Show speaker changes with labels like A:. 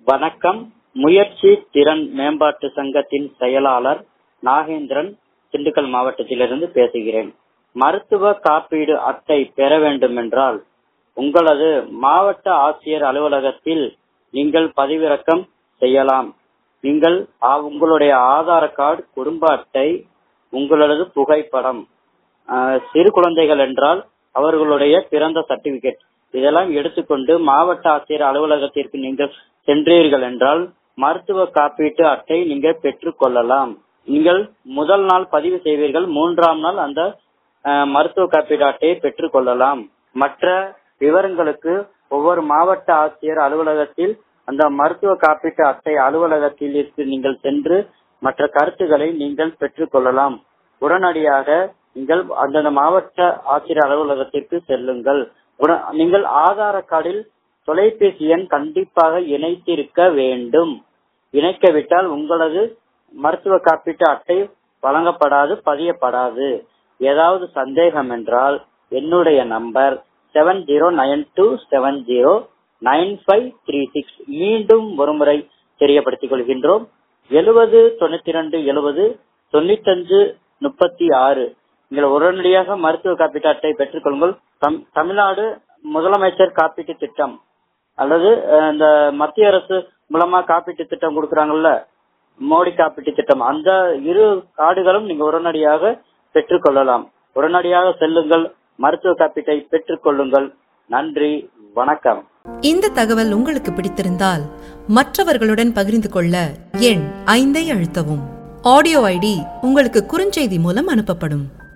A: வணக்கம் முயற்சி திறன் மேம்பாட்டு சங்கத்தின் செயலாளர் நாகேந்திரன் திண்டுக்கல் மாவட்டத்திலிருந்து பேசுகிறேன் மருத்துவ காப்பீடு அட்டை பெற வேண்டுமென்றால் உங்களது மாவட்ட ஆட்சியர் அலுவலகத்தில் நீங்கள் பதிவிறக்கம் செய்யலாம் நீங்கள் ஆ- உங்களுடைய ஆதார் கார்டு குடும்ப அட்டை உங்களது புகைப்படம் ஆஹ், சிறு குழந்தைகள் என்றால் அவர்களுடைய பிறந்த சர்டிபிகேட் இதெல்லாம் எடுத்துக்கொண்டு மாவட்ட ஆட்சியர் அலுவலகத்திற்கு நீங்கள் சென்றீர்கள் என்றால் மருத்துவ காப்பீட்டு அட்டை நீங்கள் பெற்றுக் கொள்ளலாம் நீங்கள் முதல் நாள் பதிவு செய்வீர்கள் மூன்றாம் நாள் அந்த ஆஹ், மருத்துவ காப்பீடு அட்டையை பெற்றுக் கொள்ளலாம் மற்ற விவரங்களுக்கு ஒவ்வொரு மாவட்ட ஆட்சியர் அலுவலகத்தில் அந்த மருத்துவ காப்பீட்டு அட்டை அலுவலகத்தில் இருக்கு நீங்கள் சென்று மற்ற கருத்துக்களை நீங்கள் பெற்றுக் கொள்ளலாம் உடனடியாக நீங்கள் அந்தந்த மாவட்ட ஆட்சியர் அலுவலகத்திற்கு செல்லுங்கள் உட- நீங்கள் ஆதார கார்டில் தொலைபேசி எண் கண்டிப்பாக இணைத்திருக்க வேண்டும் இணைக்கவிட்டால் உங்களது மருத்துவ காப்பீட்டு அட்டை வழங்கப்படாது பதியப்படாது ஏதாவது சந்தேகம் என்றால் என்னுடைய number seven zero nine two seven zero nine five three six மீண்டும் ஒருமுறை தெரியப்படுத்திக் கொள்கின்றோம் எழுபது தொண்ணூத்தி ரெண்டு எழுபது தொண்ணூத்தஞ்சு முப்பத்தி ஆறு நீங்கள் உடனடியாக மருத்துவ காப்பீட்டு அட்டை பெற்றுக் கொள்ளுங்கள் தம்- தமிழ்நாடு முதலமைச்சர் காப்பீட்டு திட்டம் அல்லது அஹ், இந்த மத்திய அரசு மூலமா காப்பீட்டு திட்டம் கொடுக்கறாங்கல்ல மோடி காப்பீட்டு திட்டம் அந்த இரு கார்டுகளும் நீங்க உடனடியாக பெற்றுக் கொள்ளலாம் உடனடியாக செல்லுங்கள் மருத்துவ காப்பீட்டை பெற்றுக் கொள்ளுங்கள் நன்றி வணக்கம்
B: இந்த தகவல் உங்களுக்கு பிடித்திருந்தால் மற்றவர்களுடன் பகிர்ந்து கொள்ள எண் ஐந்தை அழுத்தவும் ஆடியோ ஐடி உங்களுக்கு குறுஞ்செய்தி மூலம் அனுப்பப்படும்